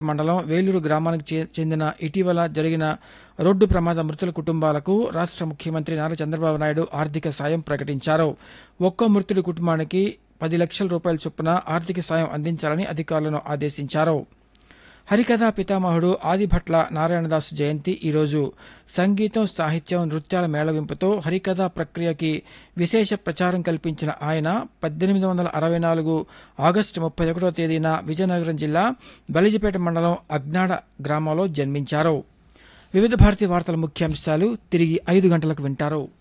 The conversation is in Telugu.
మండలం వేలూరు గ్రామానికి చే- చెందిన ఇటీవల జరిగిన రోడ్డు ప్రమాద మృతుల కుటుంబాలకు రాష్ట్ర ముఖ్యమంత్రి నారా చంద్రబాబు నాయుడు ఆర్థిక సాయం ప్రకటించారు ఒక్కో మృతుడి కుటుంబానికి పది లక్షల రూపాయల చొప్పున ఆర్థిక సాయం అందించాలని అధికారులను ఆదేశించారు హరికథా పితామహుడు ఆదిభట్ల నారాయణదాసు జయంతి ఈరోజు సంగీతం సాహిత్యం నృత్యాల మేళవింపుతో హరికథా ప్రక్రియకి విశేష ప్రచారం కల్పించిన ఆయన పద్దెనిమిది వందల అరవై నాలుగు ఆగస్టు ముప్పై ఒకటో తేదీన విజయనగరం జిల్లా బలిజిపేట మండలం అజ్ఞాడ గ్రామంలో జన్మించారు వివిధ భారతి వార్తల ముఖ్యాంశాలు తిరిగి ఐదు గంటలకు వింటారు